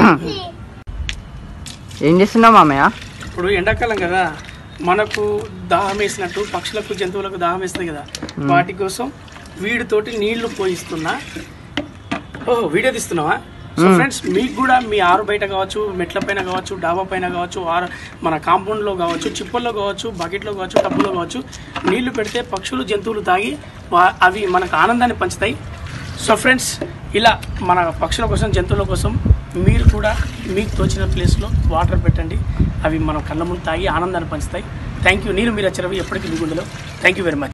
ఏం చేస్తున్నావు మామయ్య ఇప్పుడు ఎండాకాలం కదా మనకు దాహం వేసినట్టు పక్షులకు జంతువులకు దాహం వేస్తుంది కదా వాటి కోసం వీడితోటి నీళ్లు పోయిస్తున్నా ఓహో వీడియో తీస్తున్నావా సో ఫ్రెండ్స్ మీకు కూడా మీ ఆరు బయట కావచ్చు మెట్ల పైన కావచ్చు డాబా పైన కావచ్చు ఆరు మన కాంపౌండ్లో కావచ్చు చిప్పల్లో కావచ్చు బకెట్లో కావచ్చు టబ్బులో కావచ్చు నీళ్లు పెడితే పక్షులు జంతువులు తాగి వా- అవి మనకు ఆనందాన్ని పంచుతాయి సో ఫ్రెండ్స్ ఇలా మన పక్షుల కోసం జంతువుల కోసం మీరు కూడా మీకు తోచిన ప్లేస్లో వాటర్ పెట్టండి అవి మన కళ్ళ ముందు తాగి ఆనందాన్ని పంచుతాయి థ్యాంక్ యూ నేను మీరు వచ్చరవి ఎప్పటికీ మీ గుండెలో థ్యాంక్ యూ వెరీ మచ్